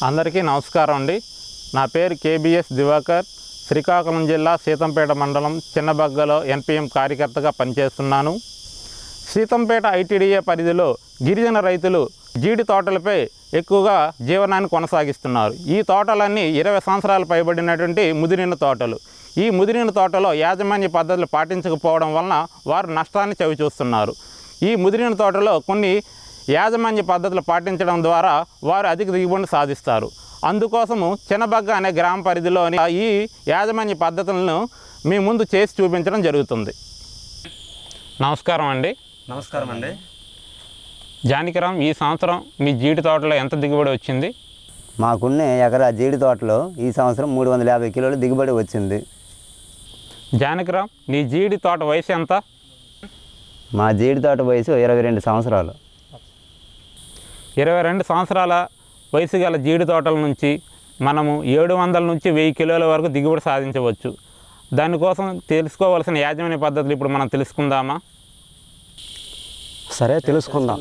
అందరికీ నమస్కారం అండి నా పేరు కేబిఎస్ దివాకర్ శ్రీకాకుళం జిల్లా సీతంపేట మండలం చిన్నబగ్గలో ఎన్పిఎం కార్యకర్తగా పనిచేస్తున్నాను సీతంపేట ఐటీడీఏ పరిధిలో గిరిజన రైతులు జీడి తోటలపై ఎక్కువగా జీవనాన్ని కొనసాగిస్తున్నారు ఈ తోటలన్నీ ఇరవై సంవత్సరాలు పైబడినటువంటి ముదిరిన తోటలు ఈ ముదిరిన తోటలో యాజమాన్య పద్ధతులు పాటించకపోవడం వలన వారు నష్టాన్ని చవిచూస్తున్నారు ఈ ముదిరిన తోటలో కొన్ని యాజమాన్య పద్ధతులు పాటించడం ద్వారా వారు అధిక దిగుబడిని సాధిస్తారు అందుకోసము చిన్నబగ్గ అనే గ్రామ పరిధిలోని ఈ యాజమాన్య పద్ధతులను మీ ముందు చేసి చూపించడం జరుగుతుంది నమస్కారం అండి నమస్కారం అండి జానకిరామ్ ఈ సంవత్సరం మీ జీడి తోటలో ఎంత దిగుబడి వచ్చింది మాకున్న ఎకరా జీడి తోటలో ఈ సంవత్సరం మూడు వందల యాభై కిలోల దిగుబడి వచ్చింది జానకిరామ్ నీ జీడి తోట వయసు ఎంత మా జీడి తోట వయసు ఇరవై రెండు సంవత్సరాలు ఇరవై రెండు సంవత్సరాల వయసు గల జీడి తోటల నుంచి మనము ఏడు వందల నుంచి వెయ్యి కిలోల వరకు దిగుబడి సాధించవచ్చు దానికోసం తెలుసుకోవాల్సిన యాజమాన్య పద్ధతులు ఇప్పుడు మనం తెలుసుకుందామా సరే తెలుసుకుందాం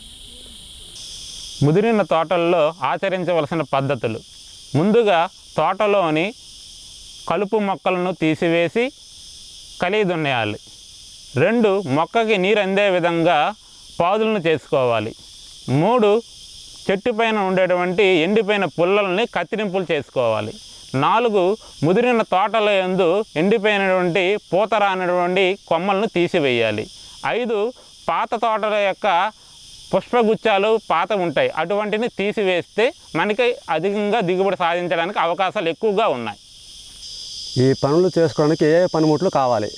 ముదిరిన తోటల్లో ఆచరించవలసిన పద్ధతులు ముందుగా తోటలోని కలుపు మొక్కలను తీసివేసి కలిగి దున్నేయాలి రెండు మొక్కకి నీరు అందే విధంగా పాదులను చేసుకోవాలి మూడు చెట్టు పైన ఉండేటువంటి ఎండిపోయిన పుల్లల్ని కత్తిరింపులు చేసుకోవాలి నాలుగు ముదిరిన తోటల యందు ఎండిపోయినటువంటి పూత రానటువంటి కొమ్మలను తీసివేయాలి ఐదు పాత తోటల యొక్క పుష్పగుచ్చాలు పాత ఉంటాయి అటువంటిని తీసివేస్తే మనకి అధికంగా దిగుబడి సాధించడానికి అవకాశాలు ఎక్కువగా ఉన్నాయి ఈ పనులు చేసుకోవడానికి ఏ ఏ పనిముట్లు కావాలి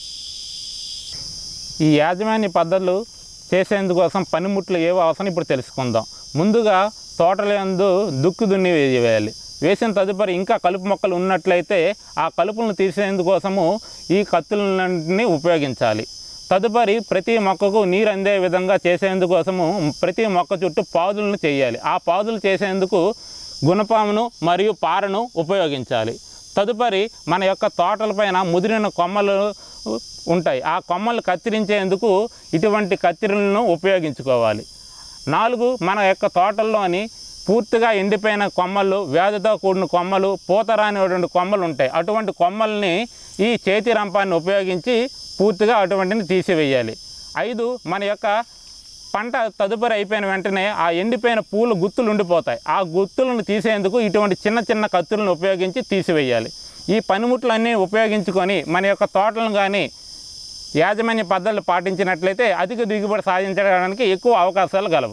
ఈ యాజమాన్య పద్ధతులు చేసేందుకోసం పనిముట్లు ఏవో అవసరం ఇప్పుడు తెలుసుకుందాం ముందుగా తోటల యందు దుక్కు దున్ని వేయాలి వేసిన తదుపరి ఇంకా కలుపు మొక్కలు ఉన్నట్లయితే ఆ కలుపులను తీసేందుకోసము ఈ కత్తులన్నింటినీ ఉపయోగించాలి తదుపరి ప్రతి మొక్కకు నీరు అందే విధంగా చేసేందుకోసము ప్రతి మొక్క చుట్టూ పాదులను చేయాలి ఆ పాదులు చేసేందుకు గుణపామును మరియు పారను ఉపయోగించాలి తదుపరి మన యొక్క తోటలపైన ముదిరిన కొమ్మలు ఉంటాయి ఆ కొమ్మలు కత్తిరించేందుకు ఇటువంటి కత్తిరలను ఉపయోగించుకోవాలి నాలుగు మన యొక్క తోటల్లోని పూర్తిగా ఎండిపోయిన కొమ్మలు వ్యాధితో కూడిన కొమ్మలు పూత రానిటువంటి కొమ్మలు ఉంటాయి అటువంటి కొమ్మల్ని ఈ చేతి రంపాన్ని ఉపయోగించి పూర్తిగా అటువంటిని తీసివేయాలి ఐదు మన యొక్క పంట తదుపరి అయిపోయిన వెంటనే ఆ ఎండిపోయిన పూలు గుత్తులు ఉండిపోతాయి ఆ గుత్తులను తీసేందుకు ఇటువంటి చిన్న చిన్న కత్తులను ఉపయోగించి తీసివేయాలి ఈ పనిముట్లన్నీ ఉపయోగించుకొని మన యొక్క తోటలను కానీ యాజమాన్య పద్ధతులు పాటించినట్లయితే అధిక దిగుబడి సాధించడానికి ఎక్కువ అవకాశాలు గలవు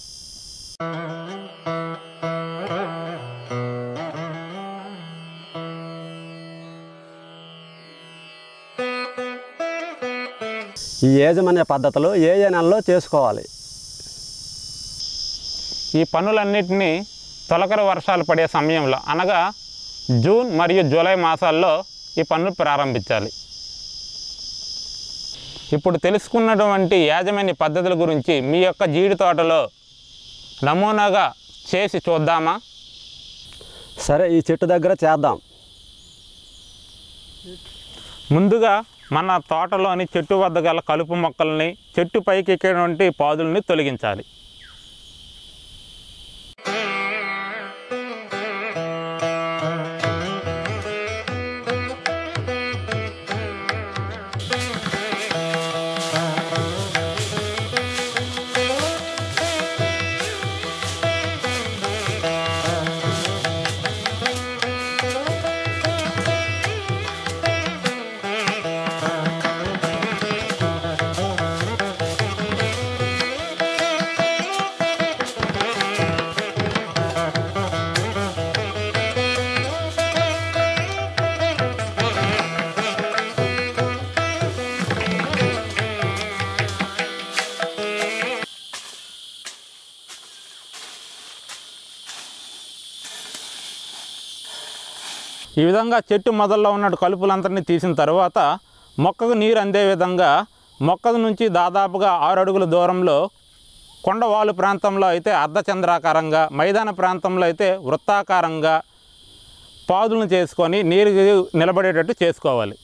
ఈ యాజమాన్య పద్ధతులు ఏ ఏ నెలలో చేసుకోవాలి ఈ పనులన్నిటినీ తొలకరి వర్షాలు పడే సమయంలో అనగా జూన్ మరియు జూలై మాసాల్లో ఈ పనులు ప్రారంభించాలి ఇప్పుడు తెలుసుకున్నటువంటి యాజమాన్య పద్ధతుల గురించి మీ యొక్క జీడి తోటలో నమూనాగా చేసి చూద్దామా సరే ఈ చెట్టు దగ్గర చేద్దాం ముందుగా మన తోటలోని చెట్టు వద్ద గల కలుపు మొక్కల్ని చెట్టు పైకి ఎక్కేటువంటి పాదుల్ని తొలగించాలి ఈ విధంగా చెట్టు మొదల్లో ఉన్న కలుపులంతరినీ తీసిన తర్వాత మొక్కకు నీరు అందే విధంగా మొక్క నుంచి దాదాపుగా ఆరు అడుగుల దూరంలో కొండవాలు ప్రాంతంలో అయితే అర్ధచంద్రాకారంగా మైదాన ప్రాంతంలో అయితే వృత్తాకారంగా పాదులను చేసుకొని నీరు నిలబడేటట్టు చేసుకోవాలి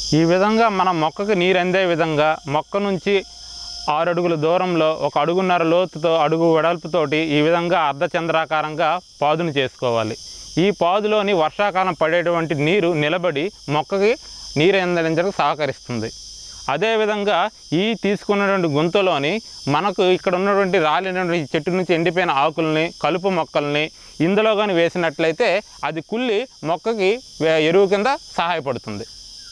ఈ విధంగా మన మొక్కకి నీరు అందే విధంగా మొక్క నుంచి ఆరు అడుగుల దూరంలో ఒక అడుగున్నర లోతుతో అడుగు వెడల్పుతోటి ఈ విధంగా అర్ధచంద్రాకారంగా పాదును చేసుకోవాలి ఈ పాదులోని వర్షాకాలం పడేటువంటి నీరు నిలబడి మొక్కకి నీరు అందించడానికి సహకరిస్తుంది అదేవిధంగా ఈ తీసుకున్నటువంటి గుంతలోని మనకు ఇక్కడ ఉన్నటువంటి రాలినటువంటి చెట్టు నుంచి ఎండిపోయిన ఆకుల్ని కలుపు మొక్కల్ని ఇందులో కానీ వేసినట్లయితే అది కుళ్ళి మొక్కకి వే- ఎరువు కింద సహాయపడుతుంది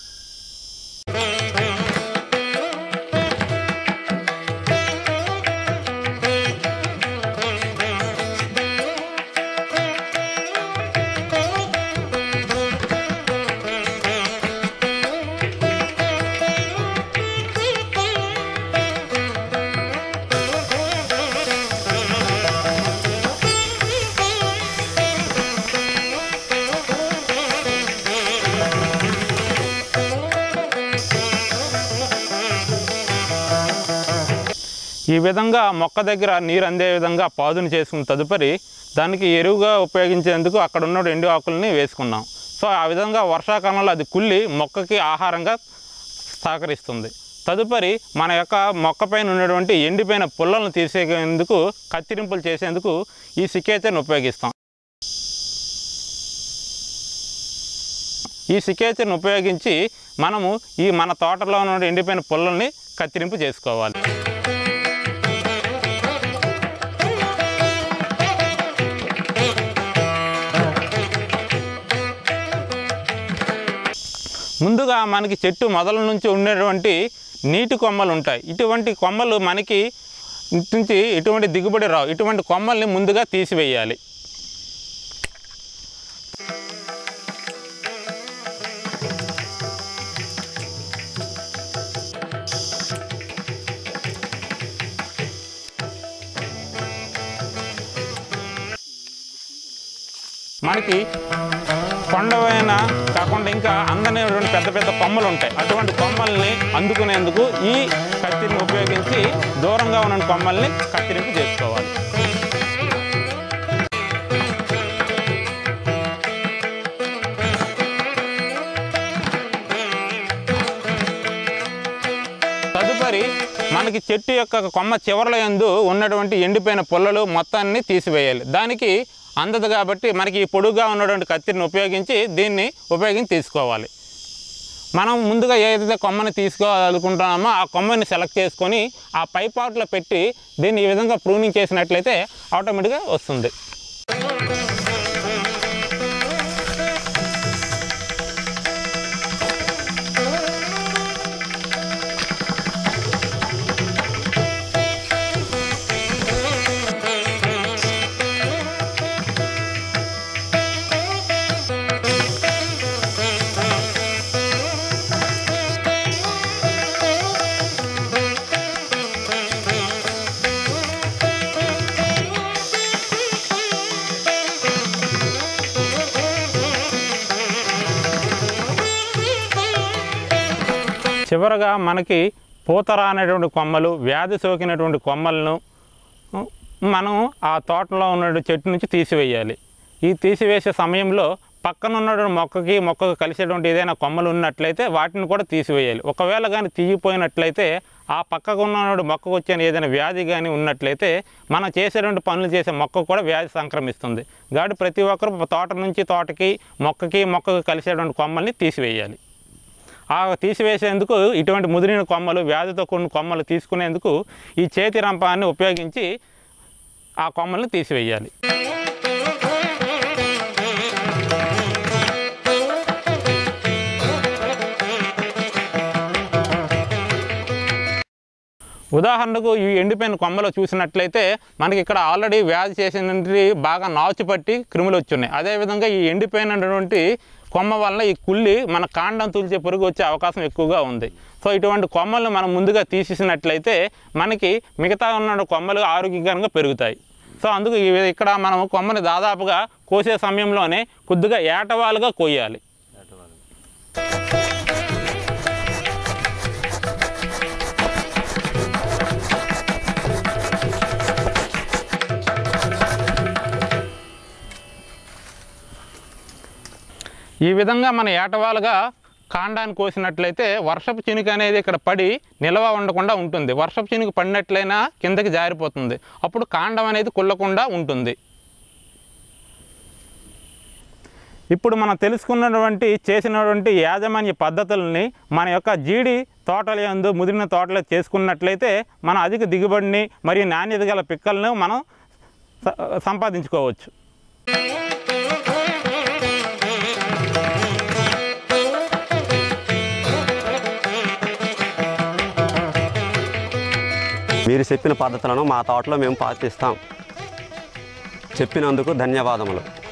ఈ విధంగా మొక్క దగ్గర నీరు అందే విధంగా పాదును చేసుకున్న తదుపరి దానికి ఎరువుగా ఉపయోగించేందుకు అక్కడ ఉన్న ఎండు ఆకుల్ని వేసుకున్నాం సో ఆ విధంగా వర్షాకాలంలో అది కుళ్ళి మొక్కకి ఆహారంగా సహకరిస్తుంది తదుపరి మన యొక్క మొక్కపైన ఉన్నటువంటి ఎండిపోయిన పుల్లలను తీసేందుకు కత్తిరింపులు చేసేందుకు ఈ సికేచర్ని ఉపయోగిస్తాం ఈ సికేచర్ని ఉపయోగించి మనము ఈ మన తోటలో ఉన్న ఎండిపోయిన పుల్లల్ని కత్తిరింపు చేసుకోవాలి ముందుగా మనకి చెట్టు మొదల నుంచి ఉండేటువంటి నీటి కొమ్మలు ఉంటాయి ఇటువంటి కొమ్మలు మనకి ఇటు నుంచి ఇటువంటి దిగుబడి రావు ఇటువంటి కొమ్మల్ని ముందుగా తీసివేయాలి మనకి కొండవైన కాకుండా ఇంకా అందనటువంటి పెద్ద పెద్ద కొమ్మలు ఉంటాయి అటువంటి కొమ్మల్ని అందుకునేందుకు ఈ కత్తిని ఉపయోగించి దూరంగా ఉన్న కొమ్మల్ని కత్తిరింపు చేసుకోవాలి తదుపరి మనకి చెట్టు యొక్క కొమ్మ చివరల యందు ఉన్నటువంటి ఎండిపోయిన పుల్లలు మొత్తాన్ని తీసివేయాలి దానికి అందదు కాబట్టి మనకి ఈ పొడుగుగా ఉన్నటువంటి కత్తిని ఉపయోగించి దీన్ని ఉపయోగించి తీసుకోవాలి మనం ముందుగా ఏదైతే కొమ్మని తీసుకోవాలనుకుంటున్నామో ఆ కొమ్మని సెలెక్ట్ చేసుకొని ఆ పై పాట్లో పెట్టి దీన్ని ఈ విధంగా ప్రూనింగ్ చేసినట్లయితే ఆటోమేటిక్గా వస్తుంది చివరగా మనకి పూతర అనేటువంటి కొమ్మలు వ్యాధి సోకినటువంటి కొమ్మలను ఉ, మనం ఆ తోటలో ఉన్న చెట్టు నుంచి తీసివేయాలి ఈ తీసివేసే సమయంలో పక్కన ఉన్నటువంటి మొక్కకి మొక్కకు కలిసేటువంటి ఏదైనా కొమ్మలు ఉన్నట్లయితే వాటిని కూడా తీసివేయాలి ఒకవేళ కానీ తీగిపోయినట్లయితే ఆ పక్కకు ఉన్న మొక్కకు వచ్చే ఏదైనా వ్యాధి కానీ ఉన్నట్లయితే మనం చేసేటువంటి పనులు చేసే మొక్కకు కూడా వ్యాధి సంక్రమిస్తుంది కాబట్టి ప్రతి ఒక్కరు తోట నుంచి తోటకి మొక్కకి మొక్కకు కలిసేటువంటి కొమ్మల్ని తీసివేయాలి ఆ తీసివేసేందుకు ఇటువంటి ముదిరిన కొమ్మలు వ్యాధితో కూడిన కొమ్మలు తీసుకునేందుకు ఈ చేతి రంపాన్ని ఉపయోగించి ఆ కొమ్మల్ని తీసివేయాలి ఉదాహరణకు ఈ ఎండిపోయిన కొమ్మలో చూసినట్లయితే మనకి ఇక్కడ ఆల్రెడీ వ్యాధి చేసినటువంటి బాగా నాచు పట్టి క్రిములు వచ్చున్నాయి అదేవిధంగా ఈ ఎండిపోయినటువంటి కొమ్మ వల్ల ఈ కుళ్ళి మన కాండం తులిచే పురుగు వచ్చే అవకాశం ఎక్కువగా ఉంది సో ఇటువంటి కొమ్మలను మనం ముందుగా తీసేసినట్లయితే మనకి మిగతా ఉన్న కొమ్మలు ఆరోగ్యకరంగా పెరుగుతాయి సో అందుకు ఈ- ఇక్కడ మనం కొమ్మని దాదాపుగా కోసే సమయంలోనే కొద్దిగా ఏటవాలుగా కోయాలి ఈ విధంగా మన ఏటవాలుగా కాండాన్ని కోసినట్లయితే వర్షపు చినుకు అనేది ఇక్కడ పడి నిల్వ ఉండకుండా ఉంటుంది వర్షపు చినుకు పడినట్లయినా కిందకి జారిపోతుంది అప్పుడు కాండం అనేది కుళ్ళకుండా ఉంటుంది ఇప్పుడు మనం తెలుసుకున్నటువంటి చేసినటువంటి యాజమాన్య పద్ధతుల్ని మన యొక్క జీడి తోటల యందు ముదిరిన తోటలో చేసుకున్నట్లయితే మనం అధిక దిగుబడిని మరియు నాణ్యత గల పిక్కలను మనం స- సంపాదించుకోవచ్చు మీరు చెప్పిన పద్ధతులను మా తోటలో మేము పాటిస్తాం చెప్పినందుకు ధన్యవాదములు